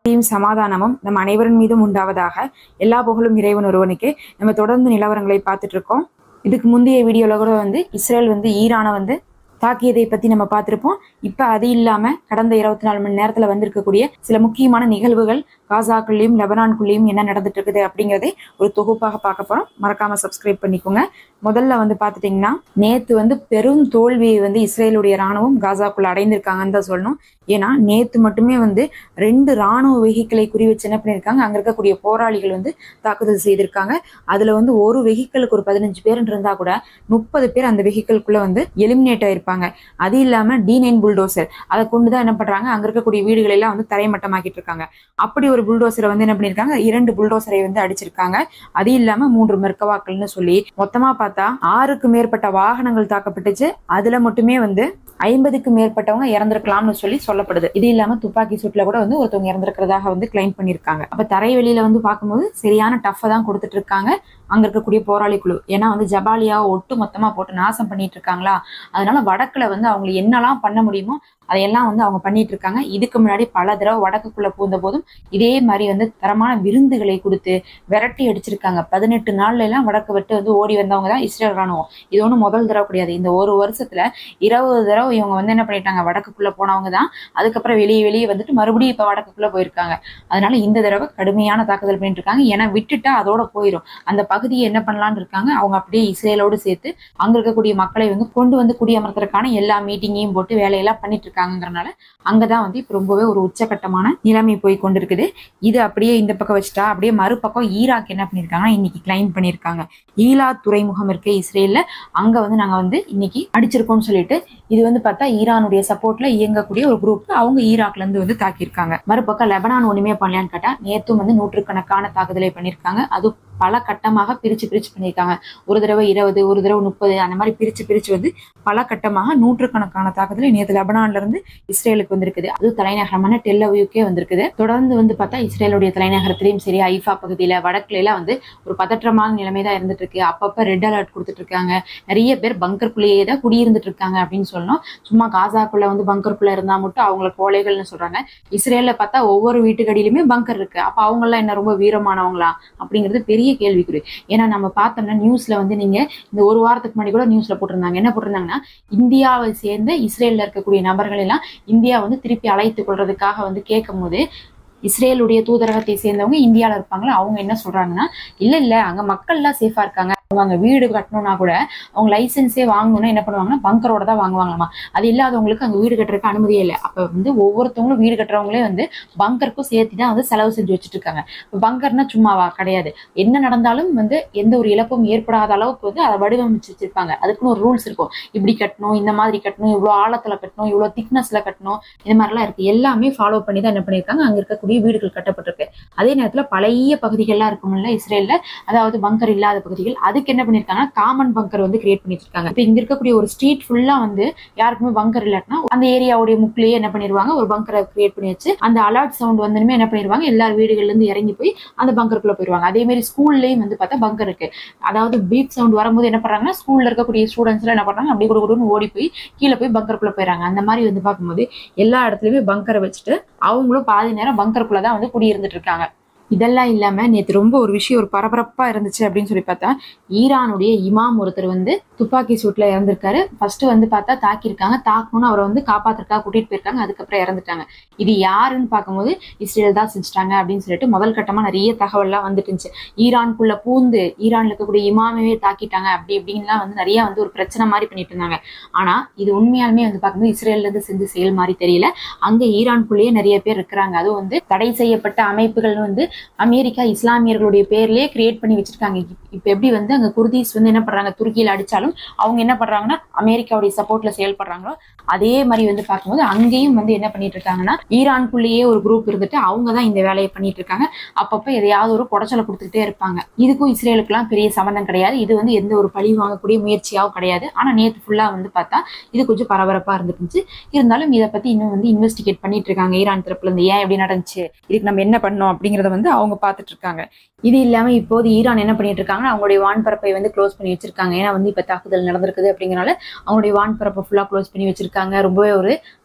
அமைதியும் சமாதானமும் நம் அனைவரின் மீதும் உண்டாவதாக எல்லா புகழும் இறைவன் ஒருவனுக்கு நம்ம தொடர்ந்து நிலவரங்களை பார்த்துட்டு இருக்கோம் இதுக்கு முந்தைய வீடியோல கூட வந்து இஸ்ரேல் வந்து ஈரானை வந்து தாக்கியதை பத்தி நம்ம பார்த்திருப்போம் இப்ப அது இல்லாம கடந்த இருபத்தி நாலு மணி நேரத்துல வந்திருக்கக்கூடிய சில முக்கியமான நிகழ்வுகள் காசாக்குள்ளேயும் லெபனான்குள்ளேயும் என்ன நடந்துட்டு இருக்குது அப்படிங்கறதை ஒரு தொகுப்பாக பார்க்க போறோம் மறக்காம சப்ஸ்கிரைப் பண்ணிக்கோங்க முதல்ல வந்து பாத்துட்டீங்கன்னா நேத்து வந்து பெரும் தோல்வியை வந்து இஸ்ரேலுடைய ராணுவம் காசாக்குள்ள அடைந்திருக்காங்கன்னு தான் சொல்லணும் ஏன்னா நேத்து மட்டுமே வந்து ரெண்டு ராணுவ வெஹிக்கிளை குறி வச்சு என்ன பண்ணியிருக்காங்க அங்க இருக்கக்கூடிய போராளிகள் வந்து தாக்குதல் செய்திருக்காங்க அதுல வந்து ஒரு வெஹிக்கிளுக்கு ஒரு பதினஞ்சு பேர் இருந்தா கூட முப்பது பேர் அந்த வெஹிக்கிள்குள்ள வந்து எலிமினேட் ஆயிருப்பாங்க அது இல்லாம டி நைன் புல்டோசர் அதை கொண்டுதான் என்ன பண்றாங்க அங்க இருக்கக்கூடிய வீடுகளை எல்லாம் வந்து தரைமட்டமாக்கிட்டு இருக்காங்க அப்படி ஒரு புல்டோசரை வந்து என்ன பண்ணிருக்காங்க இரண்டு புல்டோசரை வந்து அடிச்சிருக்காங்க அது இல்லாம மூன்று மெர்க்கவாக்கள்னு சொல்லி மொத்தமா பார்த்தா ஆறுக்கு மேற்பட்ட வாகனங்கள் தாக்கப்பட்டுச்சு அதுல மட்டுமே வந்து ஐம்பதுக்கு மேற்பட்டவங்க இறந்திருக்கலாம்னு சொல்லி சொல்லப்படுது இது இல்லாம துப்பாக்கி சூட்ல கூட வந்து ஒருத்தவங்க இறந்திருக்கிறதாக வந்து கிளைம் பண்ணிருக்காங்க அப்ப தரைவெளியில வந்து பார்க்கும்போது சரியான டஃப் தான் கொடுத்துட்டு இருக்காங்க அங்க இருக்கக்கூடிய போராளி குழு ஏன்னா வந்து ஜபாலியாவை ஒட்டு மொத்தமா போட்டு நாசம் பண்ணிட்டு இருக்காங்களா அதனால வடக்குல வந்து அவங்க என்னெல்லாம் பண்ண முடியுமோ அதையெல்லாம் வந்து அவங்க பண்ணிட்டு இருக்காங்க இதுக்கு முன்னாடி பல தடவை வடக்குக்குள்ள பூந்த போதும் இதே மாதிரி வந்து தரமான விருந்துகளை கொடுத்து விரட்டி அடிச்சிருக்காங்க பதினெட்டு நாள்ல எல்லாம் வடக்கு விட்டு வந்து ஓடி வந்தவங்க தான் இஸ்ரேல் ராணுவம் இது ஒன்றும் முதல் தடவை கிடையாது இந்த ஒரு வருஷத்துல இருபது தடவை இவங்க வந்து என்ன பண்ணிட்டாங்க வடக்குக்குள்ள போனவங்க தான் அதுக்கப்புறம் வெளியே வெளியே வந்துட்டு மறுபடியும் இப்ப வடக்குக்குள்ள போயிருக்காங்க அதனால இந்த தடவை கடுமையான தாக்குதல் பண்ணிட்டு இருக்காங்க ஏன்னா விட்டுட்டா அதோட போயிடும் அந்த பகுதியை என்ன பண்ணலாம்னு இருக்காங்க அவங்க அப்படியே இஸ்ரேலோடு சேர்த்து அங்க இருக்கக்கூடிய மக்களை வந்து கொண்டு வந்து குடியமர்த்துறதுக்கான எல்லா மீட்டிங்கையும் போட்டு வேலையெல்லாம் பண்ணிட்டு இருக்காங்கறனால அங்கதான் வந்து இப்ப ரொம்பவே ஒரு உச்சகட்டமான நிலைமை போய் கொண்டிருக்குது இது அப்படியே இந்த பக்கம் வச்சுட்டா அப்படியே மறுபக்கம் ஈராக் என்ன பண்ணிருக்காங்கன்னா இன்னைக்கு கிளைம் பண்ணிருக்காங்க ஈலா துறைமுகம் இருக்கு இஸ்ரேல்ல அங்க வந்து நாங்க வந்து இன்னைக்கு அடிச்சிருக்கோம்னு சொல்லிட்டு இது வந்து பார்த்தா ஈரானுடைய சப்போர்ட்ல இயங்கக்கூடிய ஒரு குரூப் அவங்க ஈராக்ல இருந்து வந்து தாக்கியிருக்காங்க மறுபக்கம் லெபனான் ஒண்ணுமே பண்ணலான்னு கேட்டா நேத்தும் வந்து நூற்றுக்கணக்கான தாக்குதலை பண்ணிருக்காங்க அது பல கட்டமாக பிரிச்சு பிரிச்சு பண்ணியிருக்காங்க ஒரு தடவை இருபது ஒரு தடவை முப்பது அந்த மாதிரி பிரிச்சு பிரிச்சு வந்து பல கட்டமாக நூற்றுக்கணக்கான தாக்குதலை நேற்று லெபனான்ல இருந்து இஸ்ரேலுக்கு வந்திருக்குது அது தலைநகரமான டெல்லவியூக்கே வந்திருக்குது தொடர்ந்து வந்து பார்த்தா இஸ்ரேலுடைய தலைநகரத்திலையும் சரி ஐஃபா பகுதியில வடக்குல எல்லாம் வந்து ஒரு பதற்றமான நிலைமை தான் இருந்துட்டு இருக்கு அப்பப்ப ரெட் அலர்ட் கொடுத்துட்டு இருக்காங்க நிறைய பேர் பங்கருக்குள்ளேயே தான் குடியிருந்துட்டு இருக்காங்க அப்படின்னு சொல்லணும் சும்மா காசாக்குள்ள வந்து பங்கருக்குள்ள இருந்தா மட்டும் அவங்கள கோழைகள்னு சொல்றாங்க இஸ்ரேல்ல பார்த்தா ஒவ்வொரு வீட்டுக்கடியிலுமே பங்கர் இருக்கு அப்ப அவங்க எல்லாம் என்ன ரொம்ப வீரமானவங்களா அப்படிங்கிறது பெரிய கேள்விக்குறி ஏன்னா நம்ம பார்த்தோம்னா நியூஸ்ல வந்து நீங்க இந்த ஒரு வாரத்துக்கு முன்னாடி கூட நியூஸ்ல போட்டிருந்தாங்க என்ன போட்டிருந்தாங்கன்னா இந்தியாவை சேர்ந்த இஸ்ரேல்ல இருக்கக்கூடிய நபர்கள் எல்லாம் இந்தியா வந்து திருப்பி அழைத்து கொள்றதுக்காக வந்து கேட்கும் போது இஸ்ரேலுடைய தூதரகத்தை சேர்ந்தவங்க இந்தியாவில் இருப்பாங்களா அவங்க என்ன சொல்றாங்கன்னா இல்ல இல்ல அங்க மக்கள் எல்லாம் சேஃபா இருக்காங்க அவங்க அங்க வீடு கட்டணும்னா கூட அவங்க லைசன்ஸே வாங்கணும்னா என்ன பண்ணுவாங்கன்னா பங்கரோட தான் வாங்குவாங்களாமா அது இல்லாதவங்களுக்கு அங்க வீடு கட்டுறதுக்கு அனுமதியே இல்லை அப்ப வந்து ஒவ்வொருத்தவங்களும் வீடு கட்டுறவங்களே வந்து பங்கருக்கும் சேர்த்து தான் வந்து செலவு செஞ்சு வச்சுட்டு இருக்காங்க பங்கர்னா சும்மாவா கிடையாது என்ன நடந்தாலும் வந்து எந்த ஒரு இழப்பும் ஏற்படாத அளவுக்கு வந்து அதை வடிவமைச்சு வச்சிருப்பாங்க அதுக்குன்னு ஒரு ரூல்ஸ் இருக்கும் இப்படி கட்டணும் இந்த மாதிரி கட்டணும் இவ்வளவு ஆழத்துல கட்டணும் இவ்வளவு திக்னஸ்ல கட்டணும் இந்த மாதிரிலாம் இருக்கு எல்லாமே ஃபாலோ பண்ணி தான் என்ன பண்ணியிருக்காங்க அங்க இருக்கக்கூடிய வீடுகள் கட்டப்பட்டிருக்கு அதே நேரத்துல பழைய பகுதிகள்லாம் இருக்கும்ல இஸ்ரேல்ல அதாவது பங்கர் இல்லாத பகுதிகள் அதுக்கு என்ன பண்ணிருக்காங்கன்னா காமன் பங்கர் வந்து கிரியேட் பண்ணி வச்சிருக்காங்க இப்போ இங்க இருக்கக்கூடிய ஒரு ஸ்ட்ரீட் ஃபுல்லா வந்து யாருக்குமே பங்கர் இல்லாட்டினா அந்த ஏரியாவுடைய முக்கிலேயே என்ன பண்ணிருவாங்க ஒரு பங்கரை கிரியேட் பண்ணி வச்சு அந்த அலர்ட் சவுண்ட் வந்துமே என்ன பண்ணிருவாங்க எல்லார் வீடுகள்ல இருந்து இறங்கி போய் அந்த பங்கருக்குள்ள போயிருவாங்க அதே மாதிரி ஸ்கூல்லயும் வந்து பார்த்தா பங்கர் இருக்கு அதாவது பீப் சவுண்ட் வரும்போது என்ன பண்றாங்கன்னா ஸ்கூல்ல இருக்கக்கூடிய ஸ்டூடெண்ட்ஸ் எல்லாம் என்ன பண்றாங்க அப்படி கூட கூட ஓடி போய் கீழே போய் பங்கருக்குள்ள போயிறாங்க அந்த மாதிரி வந்து பார்க்கும்போது எல்லா இடத்துலயுமே பங்கரை வச்சுட்டு அவங்களும் பாதி நேரம் பங்கருக்குள்ள தான் வந்து குடியிருந்துட்டு இருக்காங்க இதெல்லாம் இல்லாம நேத்து ரொம்ப ஒரு விஷயம் ஒரு பரபரப்பா இருந்துச்சு அப்படின்னு சொல்லி பார்த்தா ஈரானுடைய இமாம் ஒருத்தர் வந்து துப்பாக்கி சூட்ல இறந்திருக்காரு ஃபர்ஸ்ட் வந்து பார்த்தா தாக்கியிருக்காங்க தாக்கணும்னு அவரை வந்து காப்பாத்துறதுக்காக கூட்டிட்டு போயிருக்காங்க அதுக்கப்புறம் இறந்துட்டாங்க இது யாருன்னு பார்க்கும்போது இஸ்ரேல் தான் செஞ்சுட்டாங்க அப்படின்னு சொல்லிட்டு முதல் கட்டமா நிறைய தகவல்லாம் வந்துட்டு இருந்துச்சு ஈரானுக்குள்ள பூந்து ஈரான்ல இருக்கக்கூடிய இமாமையே தாக்கிட்டாங்க அப்படி இப்படின்லாம் வந்து நிறைய வந்து ஒரு பிரச்சனை மாதிரி பண்ணிட்டு இருந்தாங்க ஆனா இது உண்மையாலுமே வந்து பார்க்கும்போது இஸ்ரேல்ல இருந்து செஞ்ச செயல் மாதிரி தெரியல அங்க ஈரானுக்குள்ளேயே நிறைய பேர் இருக்கிறாங்க அதுவும் வந்து தடை செய்யப்பட்ட அமைப்புகள் வந்து அமெரிக்கா இஸ்லாமியர்களுடைய பேர்லயே கிரியேட் பண்ணி வச்சிருக்காங்க இப்ப எப்படி வந்து அங்க குர்தீஸ் வந்து என்ன பண்றாங்க துருக்கியில அடிச்சாலும் அவங்க என்ன பண்றாங்கன்னா அமெரிக்காவுடைய சப்போர்ட்ல செயல்படுறாங்களோ அதே மாதிரி வந்து பார்க்கும்போது அங்கேயும் வந்து என்ன பண்ணிட்டு இருக்காங்கன்னா ஈரானுக்குள்ளேயே ஒரு குரூப் இருந்துட்டு அவங்க தான் இந்த வேலையை பண்ணிட்டு இருக்காங்க அப்பப்ப எதையாவது ஒரு குடைச்சலை கொடுத்துக்கிட்டே இருப்பாங்க இதுக்கும் இஸ்ரேலுக்குலாம் பெரிய சம்மந்தம் கிடையாது இது வந்து எந்த ஒரு பழி வாங்கக்கூடிய முயற்சியாவும் கிடையாது ஆனா நேற்று ஃபுல்லா வந்து பார்த்தா இது கொஞ்சம் பரபரப்பா இருந்துச்சு இருந்தாலும் இதை பத்தி இன்னும் வந்து இன்வெஸ்டிகேட் பண்ணிட்டு இருக்காங்க ஈரான் தரப்புல இருந்து ஏன் இப்படி நடந்துச்சு இதுக்கு நம்ம என்ன பண்ணோம் அப்படிங்கறத வந்து அவங்க பார்த்துட்டு இருக்காங்க இது இல்லாம இப்போது ஈரான் என்ன பண்ணிட்டு இருக்காங்கன்னா அவங்களுடைய வான்பரப்பை வந்து க்ளோஸ் பண்ணி வச்சிருக்காங்க ஏன்னா வந்து இப்ப தாக்குதல் நடந்திருக்குது அப்படிங்கறனால அவங்களுடைய வான்பரப்பை ஃபுல்லா க்ளோஸ் பண்ணி வச்சிருக்காங்க ரொம்பவே ஒரு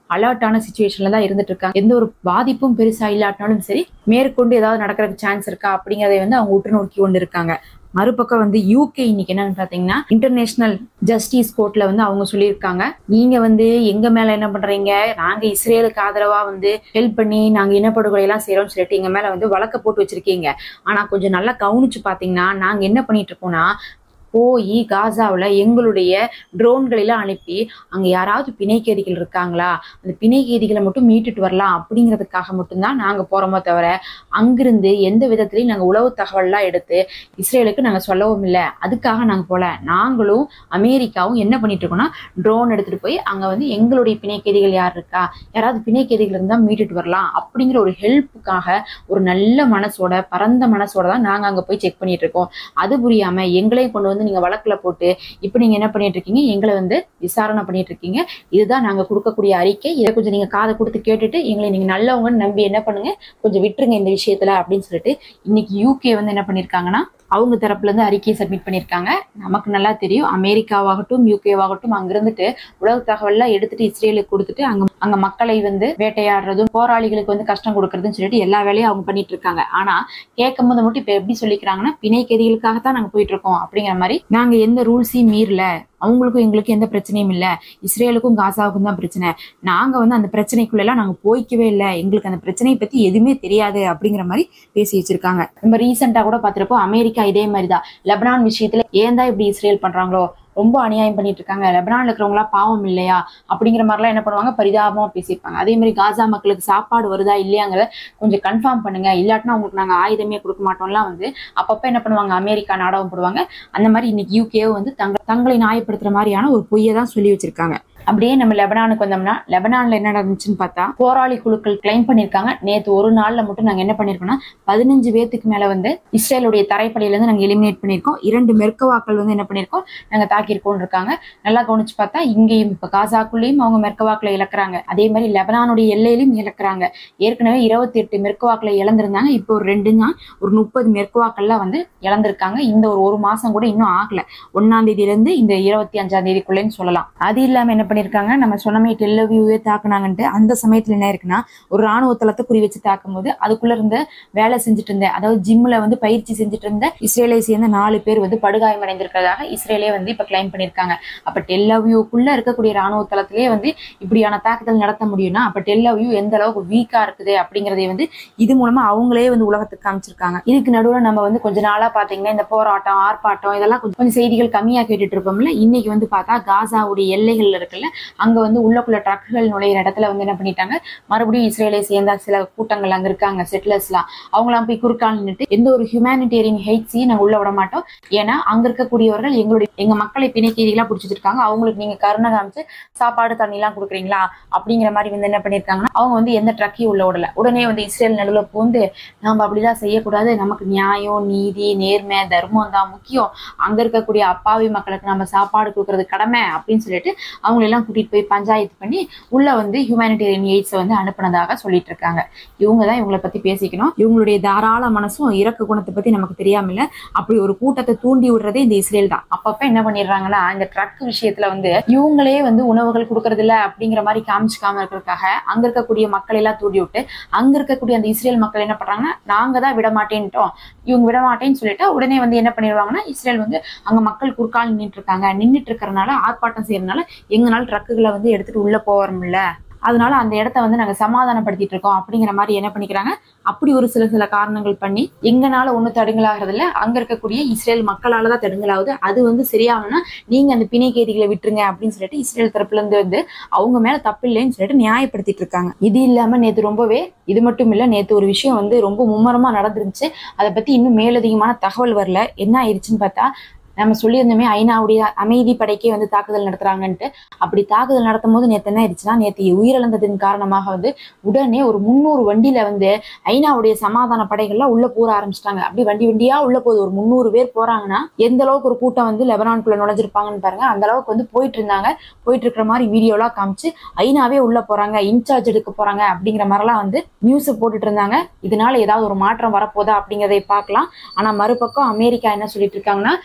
அலர்ட்டான சுச்சுவேஷன்ல தான் இருந்துட்டு இருக்காங்க எந்த ஒரு பாதிப்பும் பெருசா இல்லாட்டினாலும் சரி மேற்கொண்டு ஏதாவது நடக்கிறதுக்கு சான்ஸ் இருக்கா அப்படிங்கறதை வந்து அவங்க உற்று நோக்கி கொண்டு இருக்காங்க மறுபக்கம் வந்து யூகே இன்னைக்கு என்னன்னு பாத்தீங்கன்னா இன்டர்நேஷனல் ஜஸ்டிஸ் கோர்ட்ல வந்து அவங்க சொல்லியிருக்காங்க நீங்க வந்து எங்க மேல என்ன பண்றீங்க நாங்க இஸ்ரேலுக்கு ஆதரவா வந்து ஹெல்ப் பண்ணி நாங்க இனப்படுகொலை எல்லாம் செய்யறோம்னு சொல்லிட்டு எங்க மேல வந்து வழக்க போட்டு வச்சிருக்கீங்க ஆனா கொஞ்சம் நல்லா கவனிச்சு பாத்தீங்கன்னா நாங்க என்ன பண்ணிட்டு இருக்கோம்னா போய் காசாவில் எங்களுடைய ட்ரோன்களெல்லாம் அனுப்பி அங்கே யாராவது பிணைக்கைதிகள் இருக்காங்களா அந்த பிணைக்கைதிகளை மட்டும் மீட்டுட்டு வரலாம் அப்படிங்கிறதுக்காக மட்டும்தான் நாங்கள் போகிறோமோ தவிர அங்கிருந்து எந்த விதத்துலையும் நாங்கள் உளவு தகவல்லாம் எடுத்து இஸ்ரேலுக்கு நாங்கள் சொல்லவும் இல்லை அதுக்காக நாங்கள் போகல நாங்களும் அமெரிக்காவும் என்ன பண்ணிட்டு இருக்கோம்னா ட்ரோன் எடுத்துகிட்டு போய் அங்கே வந்து எங்களுடைய பிணைக்கைதிகள் யார் இருக்கா யாராவது பிணைக்கைதிகள் இருந்தால் மீட்டுட்டு வரலாம் அப்படிங்கிற ஒரு ஹெல்ப்புக்காக ஒரு நல்ல மனசோட பரந்த மனசோட தான் நாங்கள் அங்கே போய் செக் பண்ணிட்டு இருக்கோம் அது புரியாமல் எங்களையும் கொண்டு வந்து நீங்க வழக்குல போட்டு இப்போ நீங்க என்ன பண்ணிட்டு இருக்கீங்க எங்களை வந்து விசாரணை பண்ணிட்டு இருக்கீங்க இதுதான் நாங்க கொடுக்கக்கூடிய அறிக்கை இதை கொஞ்சம் நீங்க காதை கொடுத்து கேட்டுட்டு எங்களை நீங்க நல்லவங்கன்னு நம்பி என்ன பண்ணுங்க கொஞ்சம் விட்டுருங்க இந்த விஷயத்துல அப்படின்னு சொல்லிட்டு இன்னைக்கு யூகே வந்து என்ன பண்ணிருக்காங்கன்னா அவங்க தரப்புல இருந்து அறிக்கையை சப்மிட் பண்ணியிருக்காங்க நமக்கு நல்லா தெரியும் அமெரிக்காவாகட்டும் யூகேவாகட்டும் அங்கிருந்துட்டு உலக தகவல்லாம் எடுத்துட்டு இஸ்ரேலுக்கு கொடுத்துட்டு அங்க அங்க மக்களை வந்து வேட்டையாடுறதும் போராளிகளுக்கு வந்து கஷ்டம் கொடுக்கறதுன்னு சொல்லிட்டு எல்லா வேலையும் அவங்க பண்ணிட்டு இருக்காங்க ஆனா கேட்கும் போது மட்டும் இப்ப எப்படி சொல்லிக்கிறாங்கன்னா பிணை கைதிகளுக்காகத்தான் நாங்க போயிட்டு இருக்கோம் அப்படிங்கிற மாதிரி நாங்க எந்த ரூல்ஸையும் மீறல அவங்களுக்கும் எங்களுக்கும் எந்த பிரச்சனையும் இல்லை இஸ்ரேலுக்கும் காசாவுக்கும் தான் பிரச்சனை நாங்க வந்து அந்த பிரச்சனைக்குள்ள எல்லாம் நாங்க போய்க்கவே இல்லை எங்களுக்கு அந்த பிரச்சனையை பத்தி எதுவுமே தெரியாது அப்படிங்கிற மாதிரி பேசி வச்சிருக்காங்க நம்ம ரீசெண்டா கூட பார்த்திருப்போம் அமெரிக்கா இதே மாதிரி தான் லெபனான் விஷயத்துல ஏன் தான் இப்படி இஸ்ரேல் பண்றாங்களோ ரொம்ப அநியாயம் பண்ணிட்டு இருக்காங்க லெபனான்ல இருக்கிறவங்களா பாவம் இல்லையா அப்படிங்கிற மாதிரிலாம் என்ன பண்ணுவாங்க பரிதாபமா பேசியிருப்பாங்க அதே மாதிரி காசா மக்களுக்கு சாப்பாடு வருதா இல்லையாங்கிறத கொஞ்சம் கன்ஃபார்ம் பண்ணுங்க இல்லாட்டினா உங்களுக்கு நாங்க ஆயுதமே கொடுக்க மாட்டோம்லாம் வந்து அப்பப்ப என்ன பண்ணுவாங்க அமெரிக்கா நாடகம் போடுவாங்க அந்த மாதிரி இன்னைக்கு யூகேவும் வந்து தங்க தங்களை நியாயப்படுத்துற மாதிரியான ஒரு பொய்யை தான் சொல்லி வச்சிருக்காங்க அப்படியே நம்ம லெபனானுக்கு வந்தோம்னா லெபனான்ல என்ன நடந்துச்சுன்னு பார்த்தா போராளி குழுக்கள் கிளைம் பண்ணிருக்காங்க நேத்து ஒரு நாள்ல மட்டும் நாங்க என்ன பண்ணிருக்கோம்னா பதினஞ்சு பேத்துக்கு மேல வந்து இஸ்ரேலுடைய தரைப்படையில இருந்து நாங்க எலிமினேட் பண்ணிருக்கோம் இரண்டு மெர்க்கவாக்கள் வந்து என்ன பண்ணிருக்கோம் நாங்க தாக்கியிருக்கோம் இருக்காங்க நல்லா கவனிச்சு பார்த்தா இங்கேயும் இப்ப காசாக்குள்ளேயும் அவங்க மெர்க்கவாக்களை இழக்கிறாங்க அதே மாதிரி லெபனானுடைய எல்லையிலும் இழக்கிறாங்க ஏற்கனவே இருபத்தி எட்டு மெர்க்கவாக்களை இழந்திருந்தாங்க இப்போ ஒரு ரெண்டு தான் ஒரு முப்பது மெர்க்கவாக்கள்லாம் வந்து இழந்திருக்காங்க இந்த ஒரு ஒரு மாசம் கூட இன்னும் ஆகல ஒன்னாம் தேதியில இருந்து இந்த இருபத்தி அஞ்சாம் தேதிக்குள்ளேன்னு சொல்லலாம் அது இல்லாம என்ன பண்ணிருக்காங்க நம்ம சொன்னமே டெல்லவியூவே தாக்குனாங்கன்ட்டு அந்த சமயத்துல என்ன இருக்குன்னா ஒரு ராணுவ தளத்தை குறி வச்சு தாக்கும் போது அதுக்குள்ள இருந்த வேலை செஞ்சுட்டு இருந்த அதாவது ஜிம்ல வந்து பயிற்சி செஞ்சுட்டு இருந்த இஸ்ரேலை சேர்ந்த நாலு பேர் வந்து படுகாயமடைந்திருக்கிறதாக இஸ்ரேலே வந்து இப்ப கிளைம் பண்ணிருக்காங்க அப்ப டெல்லவியூக்குள்ள இருக்கக்கூடிய ராணுவ தளத்திலேயே வந்து இப்படியான தாக்குதல் நடத்த முடியும்னா அப்ப டெல்லவியூ எந்த அளவுக்கு வீக்கா இருக்குது அப்படிங்கறதை வந்து இது மூலமா அவங்களே வந்து உலகத்துக்கு காமிச்சிருக்காங்க இதுக்கு நடுவுல நம்ம வந்து கொஞ்ச நாளா பாத்தீங்கன்னா இந்த போராட்டம் ஆர்ப்பாட்டம் இதெல்லாம் கொஞ்சம் கொஞ்சம் செய்திகள் கம்மியா கேட்டுட்டு இருப்போம்ல இன்னைக்கு வந்து பார்த்தா காசாவுடைய எல்லைகள்ல இருக்குல்ல அங்க வந்து உள்ளக்குள்ள ட்ரக்குகள் நுழையிற இடத்துல வந்து என்ன பண்ணிட்டாங்க மறுபடியும் இஸ்ரேலை சேர்ந்த சில கூட்டங்கள் அங்க இருக்காங்க செட்டிலர்ஸ்லாம் அவங்களாம் போய் குறுக்கால் நின்னுட்டு எந்த ஒரு ஹியூமானிட்டேரியன் ஹெய்ட்ஸையும் நாங்க உள்ள விட மாட்டோம் ஏன்னா அங்க இருக்கக்கூடியவர்கள் எங்களுடைய எங்க மக்களை பிணைக்கைதிகளா பிடிச்சிட்டு இருக்காங்க அவங்களுக்கு நீங்க கருணை காமிச்சு சாப்பாடு தண்ணி எல்லாம் கொடுக்குறீங்களா அப்படிங்கிற மாதிரி வந்து என்ன பண்ணிருக்காங்கன்னா அவங்க வந்து எந்த ட்ரக்கையும் உள்ள விடல உடனே வந்து இஸ்ரேல் நடுவில் பூந்து நம்ம அப்படிலாம் செய்யக்கூடாது நமக்கு நியாயம் நீதி நேர்மை தர்மம் தான் முக்கியம் அங்க இருக்கக்கூடிய அப்பாவி மக்களுக்கு நம்ம சாப்பாடு கொடுக்கறது கடமை அப்படின்னு சொல்லிட்டு அவங்க எல்லாம் கூட்டிட்டு போய் பஞ்சாயத்து பண்ணி உள்ள வந்து ஹியூமானிட்டேரியன் எய்ட்ஸை வந்து அனுப்புனதாக சொல்லிட்டு இருக்காங்க இவங்க தான் இவங்களை பத்தி பேசிக்கணும் இவங்களுடைய தாராள மனசும் இறக்க குணத்தை பத்தி நமக்கு தெரியாம இல்ல அப்படி ஒரு கூட்டத்தை தூண்டி விடுறதே இந்த இஸ்ரேல் தான் அப்பப்ப என்ன பண்ணிடுறாங்கன்னா இந்த ட்ரக் விஷயத்துல வந்து இவங்களே வந்து உணவுகள் கொடுக்கறது இல்ல அப்படிங்கிற மாதிரி காமிச்சுக்காம இருக்கிறதுக்காக அங்க இருக்கக்கூடிய மக்களை எல்லாம் தூண்டி விட்டு அங்க இருக்கக்கூடிய அந்த இஸ்ரேல் மக்கள் என்ன பண்றாங்கன்னா நாங்க தான் விட மாட்டேன்ட்டோம் இவங்க விட மாட்டேன்னு சொல்லிட்டு உடனே வந்து என்ன பண்ணிடுவாங்கன்னா இஸ்ரேல் வந்து அங்க மக்கள் குறுக்கால் நின்றுட்டு இருக்காங்க நின்றுட்டு இருக்கறனால ஆர்ப்பாட்டம் செய்யறதுனால எங்கனால ட்ரக்குகளை வந்து எடுத்துட்டு உள்ள போகிறோம்ல அதனால அந்த இடத்த வந்து நாங்க சமாதானப்படுத்திட்டு இருக்கோம் அப்படிங்கிற மாதிரி என்ன பண்ணிக்கிறாங்க அப்படி ஒரு சில சில காரணங்கள் பண்ணி எங்கனால ஒண்ணு தடுங்கலாகிறது இல்ல அங்க இருக்கக்கூடிய இஸ்ரேல் மக்களால தான் தடுங்கலாகுது அது வந்து சரியாகணும்னா நீங்க அந்த பிணை கைதிகளை விட்டுருங்க அப்படின்னு சொல்லிட்டு இஸ்ரேல் தரப்புல இருந்து வந்து அவங்க மேல தப்பு இல்லைன்னு சொல்லிட்டு நியாயப்படுத்திட்டு இருக்காங்க இது இல்லாம நேத்து ரொம்பவே இது மட்டும் இல்ல நேத்து ஒரு விஷயம் வந்து ரொம்ப மும்மரமா நடந்துருந்துச்சு அதை பத்தி இன்னும் மேலதிகமான தகவல் வரல என்ன ஆயிடுச்சுன்னு பார்த்தா நம்ம சொல்லியிருந்தோமே ஐநாவுடைய அமைதி படைக்கே வந்து தாக்குதல் நடத்துறாங்கன்ட்டு அப்படி தாக்குதல் நடத்தும் போது நேற்று என்ன ஆயிடுச்சுன்னா நேற்று உயிரிழந்ததின் காரணமாக வந்து உடனே ஒரு முந்நூறு வண்டியில வந்து ஐநாவுடைய சமாதான படைகள்லாம் உள்ள போற ஆரம்பிச்சிட்டாங்க அப்படி வண்டி வண்டியா உள்ள போகுது ஒரு முந்நூறு பேர் போறாங்கன்னா எந்த அளவுக்கு ஒரு கூட்டம் வந்து லெபனான்குள்ள நுழைஞ்சிருப்பாங்கன்னு பாருங்க அந்த அளவுக்கு வந்து போயிட்டு இருந்தாங்க போயிட்டு இருக்கிற மாதிரி வீடியோலாம் காமிச்சு ஐநாவே உள்ள போறாங்க இன்சார்ஜ் எடுக்க போறாங்க அப்படிங்கிற மாதிரிலாம் வந்து நியூஸ் போட்டுட்டு இருந்தாங்க இதனால ஏதாவது ஒரு மாற்றம் வரப்போதா அப்படிங்கிறதை பார்க்கலாம் ஆனா மறுபக்கம் அமெரிக்கா என்ன சொல்லிட்டு இருக்காங்கன்னா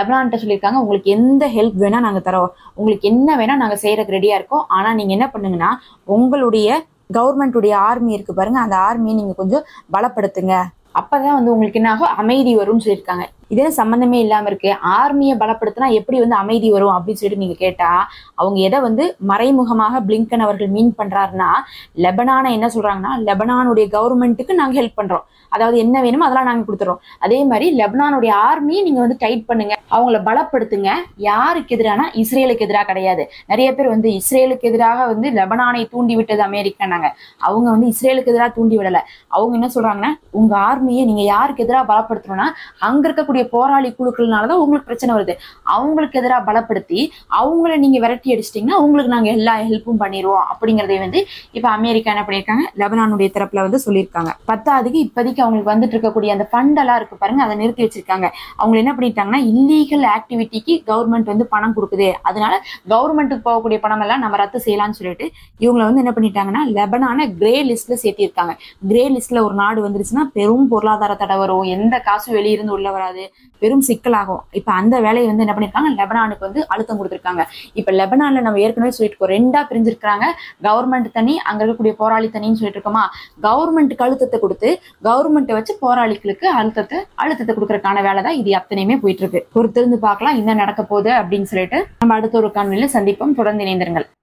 லெபனான்ட்ட சொல்லியிருக்காங்க உங்களுக்கு எந்த ஹெல்ப் வேணா நாங்க தரோம் உங்களுக்கு என்ன வேணா நாங்க செய்யறதுக்கு ரெடியா இருக்கோம் ஆனா நீங்க என்ன பண்ணுங்கன்னா உங்களுடைய கவர்மெண்ட்டுடைய ஆர்மி இருக்கு பாருங்க அந்த ஆர்மியை நீங்க கொஞ்சம் பலப்படுத்துங்க அப்பதான் வந்து உங்களுக்கு என்ன ஆகும் அமைதி வரும்னு சொல்லியிருக்காங்க இதே சம்பந்தமே இல்லாம இருக்கு ஆர்மியை பலப்படுத்தினா எப்படி வந்து அமைதி வரும் அப்படின்னு சொல்லிட்டு நீங்க கேட்டா அவங்க எதை வந்து மறைமுகமாக பிளிங்கன் அவர்கள் மீன் பண்றாருன்னா லெபனானை என்ன சொல்றாங்கன்னா லெபனானுடைய கவர்மெண்ட்டுக்கு நாங்க ஹெல்ப் பண்றோம் அதாவது என்ன வேணுமோ அதெல்லாம் நாங்க கொடுத்துறோம் அதே மாதிரி லெபனானுடைய ஆர்மியை நீங்க வந்து டைட் பண்ணுங்க அவங்கள பலப்படுத்துங்க யாருக்கு எதிரானா இஸ்ரேலுக்கு எதிராக கிடையாது நிறைய பேர் வந்து இஸ்ரேலுக்கு எதிராக வந்து லெபனானை தூண்டி விட்டது அமெரிக்கானாங்க அவங்க வந்து இஸ்ரேலுக்கு எதிராக தூண்டி விடல அவங்க என்ன சொல்றாங்கன்னா உங்க ஆர்மியை நீங்க யாருக்கு எதிராக பலப்படுத்தணும்னா அங்க இருக்கக்கூடிய போராளி குழுக்கள்னாலதான் உங்களுக்கு பிரச்சனை வருது அவங்களுக்கு எதிராக பலப்படுத்தி அவங்கள நீங்க விரட்டி அடிச்சிட்டீங்கன்னா உங்களுக்கு நாங்க எல்லா ஹெல்ப்பும் பண்ணிடுவோம் அப்படிங்கறதை வந்து இப்ப அமெரிக்கா என்ன பண்ணியிருக்காங்க லெபனானுடைய தரப்புல வந்து சொல்லியிருக்காங்க பத்தாவதுக்கு இப்போதைக்கு அவங்களுக்கு வந்துட்டு இருக்கக்கூடிய அந்த ஃபண்ட் எல்லாம் இருக்கு பாருங்க அதை நிறுத்தி வச்சிருக்காங்க அவங்க என்ன பண்ணிட்டாங்கன்னா இல்லீகல் ஆக்டிவிட்டிக்கு கவர்மெண்ட் வந்து பணம் கொடுக்குது அதனால கவர்மெண்ட்டுக்கு போகக்கூடிய பணம் எல்லாம் நம்ம ரத்து செய்யலாம்னு சொல்லிட்டு இவங்களை வந்து என்ன பண்ணிட்டாங்கன்னா லெபனான கிரே லிஸ்ட்ல சேர்த்திருக்காங்க கிரே லிஸ்ட்ல ஒரு நாடு வந்துருச்சுன்னா பெரும் பொருளாதார தடை வரும் எந்த காசும் வெளியிருந்து உள்ள வராது பெரும் சிக்கலாகும் இப்ப அந்த வேலையை வந்து என்ன பண்ணிருக்காங்க லெபனானுக்கு வந்து அழுத்தம் கொடுத்திருக்காங்க இப்ப லெபனான்ல நம்ம ஏற்கனவே சொல்லிட்டு இருக்கோம் ரெண்டா பிரிஞ்சிருக்காங்க கவர்மெண்ட் தனி அங்க இருக்கக்கூடிய போராளி தனின்னு சொல்லிட்டு இருக்கோமா கவர்மெண்ட்டுக்கு அழுத்தத்தை கொடுத்து கவர்மெண்ட்டை வச்சு போராளிகளுக்கு அழுத்தத்தை அழுத்தத்தை கொடுக்கறதுக்கான வேலை தான் இது அத்தனையுமே போயிட்டு இருக்கு பொறுத்திருந்து பார்க்கலாம் என்ன நடக்க போகுது அப்படின்னு சொல்லிட்டு நம்ம அடுத்த ஒரு காணொலியில சந்திப்போம் தொடர்ந்து இணைந்திருங்கள்